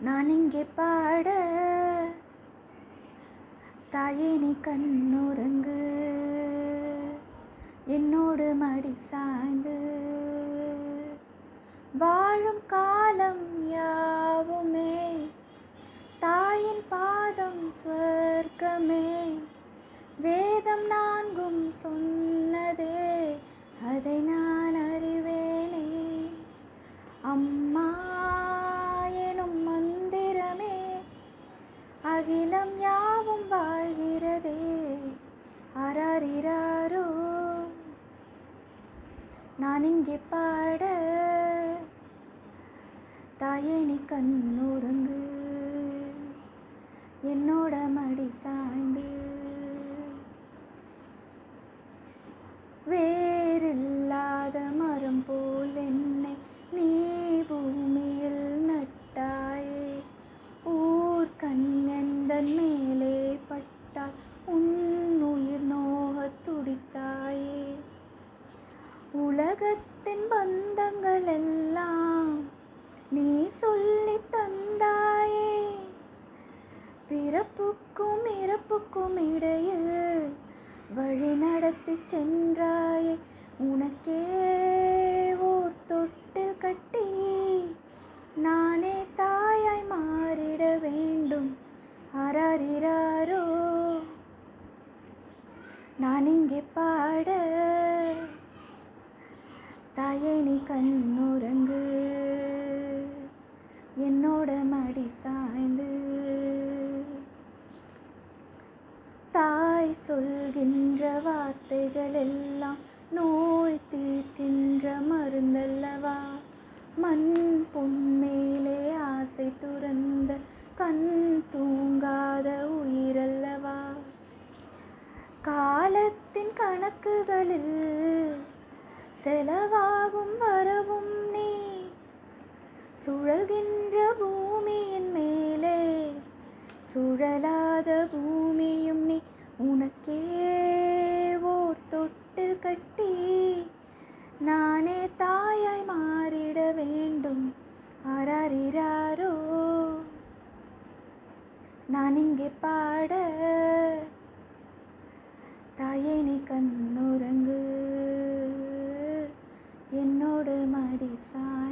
நான் இங்கே பாட தாயே நீ கண்ணுறங்கு என்னோடு மடி சாய்ந்து வாழும் காலம் யாவுமே தாயின் பாதம் ஸ்வர்க்கமே வேதம் நான்கும் சொன்னதே அதை நான் அறிவேனே அம்மா எனும் மந்திரமே அகிலம் யாவும் வாழ்கிறதே அராரிராரோ நான் இங்கே பாட தாயே நீ கண்ணுறங்கு என்னோட மடி சாய்ந்து வேறில்லாத மரம் போல் என்னை நீ பூமியில் நட்டாயே ஊர் கண்ணெந்தன் மேலே பட்டால் உன் உயிர் நோகத் துடித்தாயே உலகத்தின் பந்தங்கள் எல்லாம் நீ சொல்லி தந்தாயே பிறப்புக்கும் இறப்புக்கும் இடையில் வழி நடத்தி சென்றாயே உனக்கே ஓர் தொட்டில் கட்டி நானே தாயாய் மாறிட வேண்டும் அராரிராரோ நான் இங்கே பாட தாயே நீ கண்ணுறங்கு என்னோட மடி சாய்ந்து தாய் சொல்கின்ற வார்த்தைகள் எல்லாம் நோய் தீர்க்கின்ற மருந்தல்லவா மண் பொன் மேலே ஆசை துறந்த கண் தூங்காத உயிரல்லவா காலத்தின் கணக்குகளில் செலவாகும் வரவும் நீ சுழல்கின்ற பூமியின் மேலே சுழலாத பூமியும் நீ உனக்கே ஓர் தொட்டில் கட்டி நானே தாயாய் மாறிட வேண்டும் அராரிராரோ நான் இங்கே பாட தாயே நீ கண்ணுறங்கு என்னோடு மடி சாய்